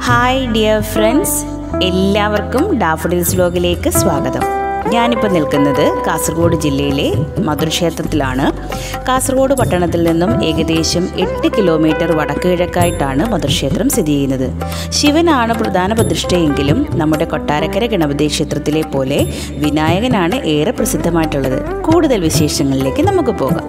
hi dear friends എല്ലാവർക്കും daffodils വ്ലോഗിലേക്ക് സ്വാഗതം ഞാനിപ്പോൾ നിൽക്കുന്നത് കാസർഗോഡ് ജില്ലയിലെ മധുരക്ഷേത്രത്തിലാണ് കാസർഗോഡ് പട്ടണത്തിൽ നിന്നും ഏകദേശം എട്ട് കിലോമീറ്റർ വടക്ക് കിഴക്കായിട്ടാണ് മധുരക്ഷേത്രം സ്ഥിതി ചെയ്യുന്നത് ശിവനാണ് പ്രധാന പ്രതിഷ്ഠയെങ്കിലും നമ്മുടെ കൊട്ടാരക്കര ഗണപതി ക്ഷേത്രത്തിലെ പോലെ വിനായകനാണ് ഏറെ പ്രസിദ്ധമായിട്ടുള്ളത് കൂടുതൽ വിശേഷങ്ങളിലേക്ക് നമുക്ക് പോകാം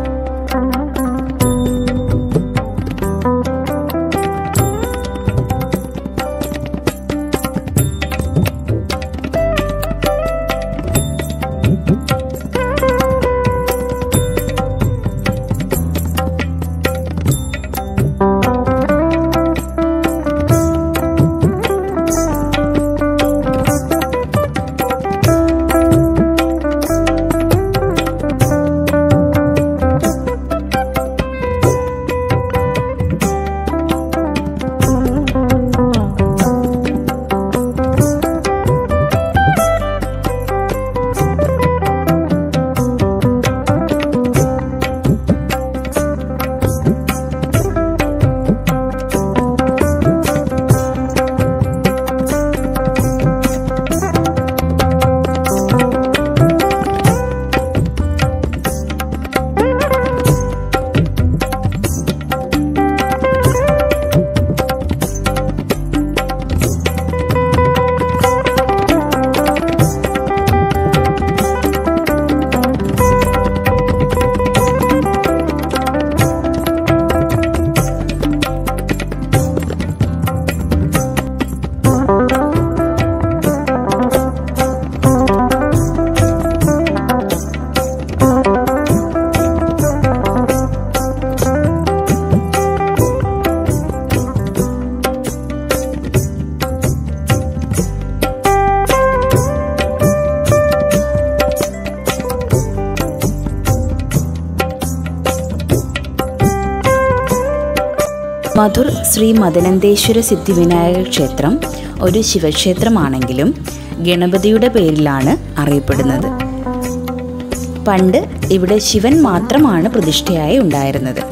മധുർ ശ്രീ മദനന്തേശ്വര സിദ്ധിവിനായക ക്ഷേത്രം ഒരു ശിവക്ഷേത്രമാണെങ്കിലും ഗണപതിയുടെ പേരിലാണ് അറിയപ്പെടുന്നത് പണ്ട് ഇവിടെ ശിവൻ മാത്രമാണ് പ്രതിഷ്ഠയായി ഉണ്ടായിരുന്നത്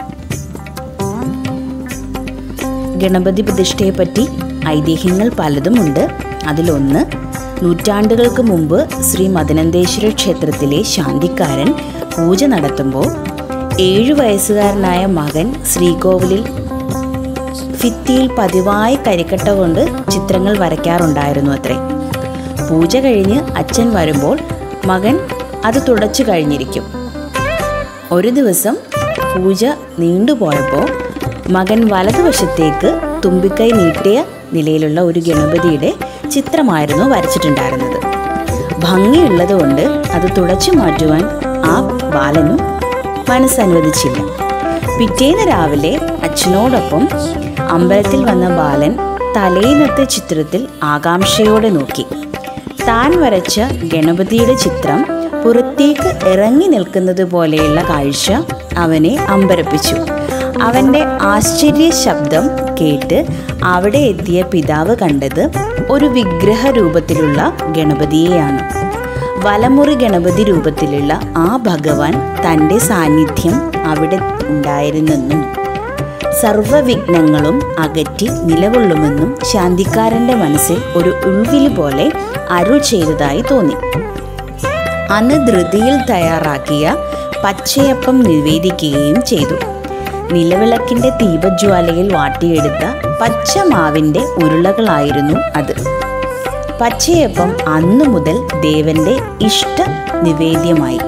ഗണപതി പ്രതിഷ്ഠയെപ്പറ്റി ഐതിഹ്യങ്ങൾ പലതുമുണ്ട് അതിലൊന്ന് നൂറ്റാണ്ടുകൾക്ക് മുമ്പ് ശ്രീ മദനന്തേശ്വര ക്ഷേത്രത്തിലെ ശാന്തിക്കാരൻ പൂജ നടത്തുമ്പോൾ ഏഴു വയസ്സുകാരനായ മകൻ ശ്രീകോവിലിൽ ഭിത്തിയിൽ പതിവായി കരിക്കട്ട കൊണ്ട് ചിത്രങ്ങൾ വരയ്ക്കാറുണ്ടായിരുന്നു അത്രേ പൂജ കഴിഞ്ഞ് അച്ഛൻ വരുമ്പോൾ മകൻ അത് തുടച്ചു കഴിഞ്ഞിരിക്കും ഒരു ദിവസം പൂജ നീണ്ടുപോയപ്പോൾ മകൻ വലതുവശത്തേക്ക് തുമ്പിക്കൈ നീട്ടിയ നിലയിലുള്ള ഒരു ഗണപതിയുടെ ചിത്രമായിരുന്നു വരച്ചിട്ടുണ്ടായിരുന്നത് ഭംഗിയുള്ളതുകൊണ്ട് അത് തുടച്ചു മാറ്റുവാൻ ആ ബാലനും മനസ്സനുവദിച്ചില്ല പിറ്റേന്ന് രാവിലെ അച്ഛനോടൊപ്പം അമ്പലത്തിൽ വന്ന ബാലൻ തലേന്നത്തെ ചിത്രത്തിൽ ആകാംക്ഷയോടെ നോക്കി താൻ വരച്ച ഗണപതിയുടെ ചിത്രം പുറത്തേക്ക് ഇറങ്ങി നിൽക്കുന്നത് പോലെയുള്ള കാഴ്ച അവനെ അമ്പരപ്പിച്ചു അവൻ്റെ ആശ്ചര്യ ശബ്ദം കേട്ട് അവിടെ എത്തിയ പിതാവ് കണ്ടത് ഒരു വിഗ്രഹ രൂപത്തിലുള്ള ഗണപതിയെയാണ് വലമുറി ഗണപതി രൂപത്തിലുള്ള ആ ഭഗവാൻ തൻ്റെ സാന്നിധ്യം അവിടെ ഉണ്ടായിരുന്നെന്നും സർവവിഘ്നങ്ങളും അകറ്റി നിലകൊള്ളുമെന്നും ശാന്തിക്കാരൻ്റെ മനസ്സിൽ ഒരു ഉൾവിളി പോലെ അരുൾ ചെയ്തതായി തോന്നി അന്ന് ധൃതിയിൽ തയ്യാറാക്കിയ പച്ചയപ്പം നിവേദിക്കുകയും ചെയ്തു നിലവിളക്കിൻ്റെ ദീപജ്വാലയിൽ വാട്ടിയെടുത്ത പച്ചമാവിൻ്റെ ഉരുളകളായിരുന്നു അത് പച്ചയപ്പം അന്നു മുതൽ ദേവന്റെ ഇഷ്ട നിവേദ്യമായി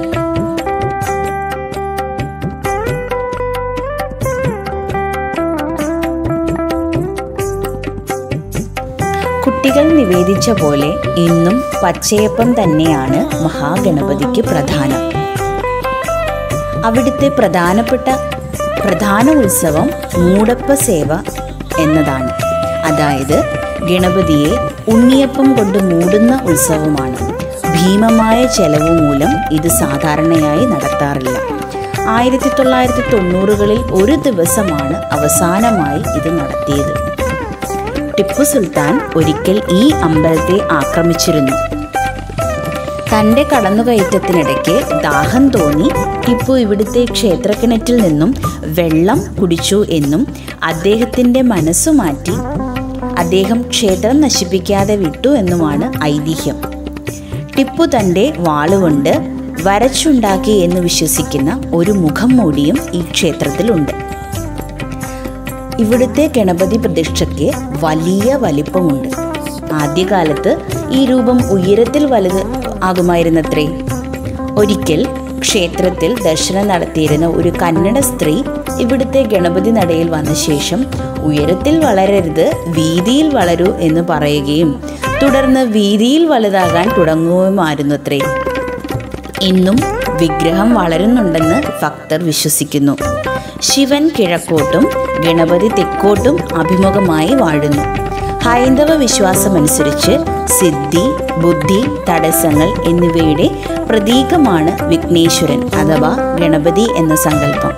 കുട്ടികൾ നിവേദിച്ച പോലെ ഇന്നും പച്ചയപ്പം തന്നെയാണ് മഹാഗണപതിക്ക് പ്രധാനം അവിടുത്തെ പ്രധാനപ്പെട്ട പ്രധാന ഉത്സവം മൂടപ്പ സേവ എന്നതാണ് അതായത് ഗണപതിയെ ഉണ്ണിയപ്പം കൊണ്ട് മൂടുന്ന ഉത്സവമാണ് ഭീമമായ ചെലവ് മൂലം ഇത് സാധാരണയായി നടത്താറില്ല ആയിരത്തി തൊള്ളായിരത്തി തൊണ്ണൂറുകളിൽ ഒരു ദിവസമാണ് അവസാനമായി ഇത് നടത്തിയത് ടിപ്പു സുൽത്താൻ ഒരിക്കൽ ഈ അമ്പലത്തെ ആക്രമിച്ചിരുന്നു തൻ്റെ കടന്നുകയറ്റത്തിനിടയ്ക്ക് ദാഹം തോന്നി ടിപ്പു ഇവിടുത്തെ ക്ഷേത്രക്കിണറ്റിൽ നിന്നും വെള്ളം കുടിച്ചു എന്നും അദ്ദേഹത്തിൻ്റെ മനസ്സു മാറ്റി അദ്ദേഹം ക്ഷേത്രം നശിപ്പിക്കാതെ വിട്ടു എന്നുമാണ് ഐതിഹ്യം ടിപ്പു തൻ്റെ വാളുകൊണ്ട് വരച്ചുണ്ടാക്കി എന്ന് വിശ്വസിക്കുന്ന ഒരു മുഖം മൂടിയും ഈ ക്ഷേത്രത്തിലുണ്ട് ഇവിടുത്തെ ഗണപതി പ്രതിഷ്ഠയ്ക്ക് വലിയ വലിപ്പമുണ്ട് ആദ്യകാലത്ത് ഈ രൂപം ഉയരത്തിൽ വലുത് ആകുമായിരുന്നത്രേ ഒരിക്കൽ ക്ഷേത്രത്തിൽ ദർശനം നടത്തിയിരുന്ന ഒരു കന്നഡ സ്ത്രീ ഇവിടുത്തെ ഗണപതി നടയിൽ വന്ന ശേഷം ഉയരത്തിൽ വളരരുത് വീതിയിൽ വളരൂ എന്ന് പറയുകയും തുടർന്ന് വീതിയിൽ വലുതാകാൻ തുടങ്ങുകയുമായിരുന്നത്രേ ഇന്നും വിഗ്രഹം വളരുന്നുണ്ടെന്ന് ഭക്തർ വിശ്വസിക്കുന്നു ശിവൻ കിഴക്കോട്ടും ഗണപതി തെക്കോട്ടും അഭിമുഖമായി വാഴുന്നു ഹൈന്ദവ വിശ്വാസമനുസരിച്ച് സിദ്ധി ബുദ്ധി തടസ്സങ്ങൾ എന്നിവയുടെ പ്രതീകമാണ് വിഘ്നേശ്വരൻ അഥവാ ഗണപതി എന്ന സങ്കല്പം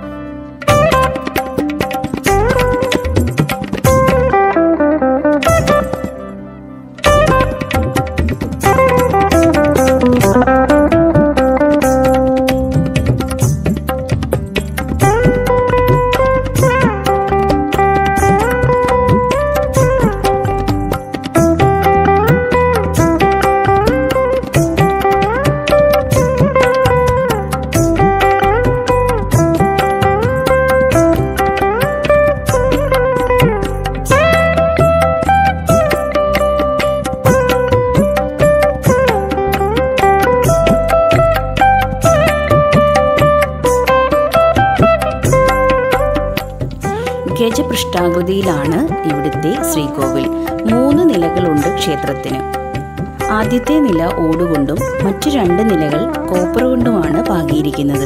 ഗജപൃഷ്ഠാകൃതിയിലാണ് ഇവിടുത്തെ ശ്രീകോവിൽ മൂന്ന് നിലകളുണ്ട് ക്ഷേത്രത്തിന് ആദ്യത്തെ നില ഓടുകൊണ്ടും മറ്റു രണ്ട് നിലകൾ കോപ്പർ കൊണ്ടുമാണ് പാകിയിരിക്കുന്നത്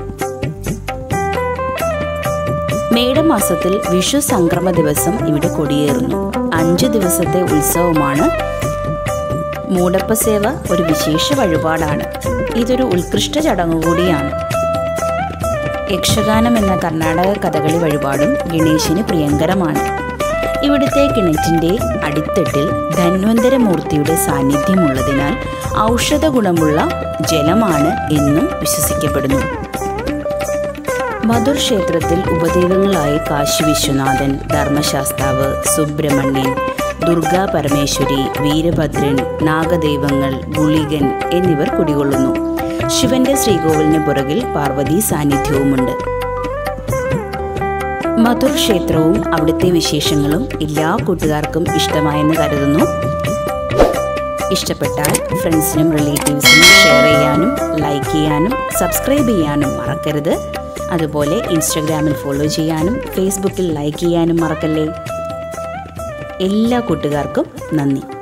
മേടമാസത്തിൽ വിഷു സംക്രമ ദിവസം ഇവിടെ കൊടിയേറുന്നു അഞ്ച് ദിവസത്തെ ഉത്സവമാണ് മൂടപ്പ സേവ ഒരു വിശേഷ വഴിപാടാണ് ഇതൊരു ഉത്കൃഷ്ട ചടങ്ങ് കൂടിയാണ് യക്ഷഗാനം എന്ന കർണാടക കഥകളി വഴിപാടും ഗണേശന് പ്രിയങ്കരമാണ് ഇവിടുത്തെ കിണറ്റിൻ്റെ അടിത്തട്ടിൽ ധന്വന്തരമൂർത്തിയുടെ സാന്നിധ്യമുള്ളതിനാൽ ഔഷധ ഗുണമുള്ള ജലമാണ് എന്നും വിശ്വസിക്കപ്പെടുന്നു മധുർ ക്ഷേത്രത്തിൽ ഉപദേവങ്ങളായി കാശി വിശ്വനാഥൻ ധർമ്മശാസ്താവ് സുബ്രഹ്മണ്യൻ ദുർഗാ പരമേശ്വരി വീരഭദ്രൻ നാഗദൈവങ്ങൾ ഗുളികൻ എന്നിവർ കുടികൊള്ളുന്നു ശിവന്റെ ശ്രീകോവിലിന് പുറകിൽ പാർവതി സാന്നിധ്യവുമുണ്ട് മധുർ ക്ഷേത്രവും അവിടുത്തെ വിശേഷങ്ങളും എല്ലാ കൂട്ടുകാർക്കും ഇഷ്ടമായെന്ന് കരുതുന്നു ഇഷ്ടപ്പെട്ടാൽ ഫ്രണ്ട്സിനും റിലേറ്റീവ്സിനും ഷെയർ ചെയ്യാനും ലൈക്ക് ചെയ്യാനും സബ്സ്ക്രൈബ് ചെയ്യാനും മറക്കരുത് അതുപോലെ ഇൻസ്റ്റഗ്രാമിൽ ഫോളോ ചെയ്യാനും ഫേസ്ബുക്കിൽ ലൈക്ക് ചെയ്യാനും മറക്കല്ലേ എല്ലാ കൂട്ടുകാർക്കും നന്ദി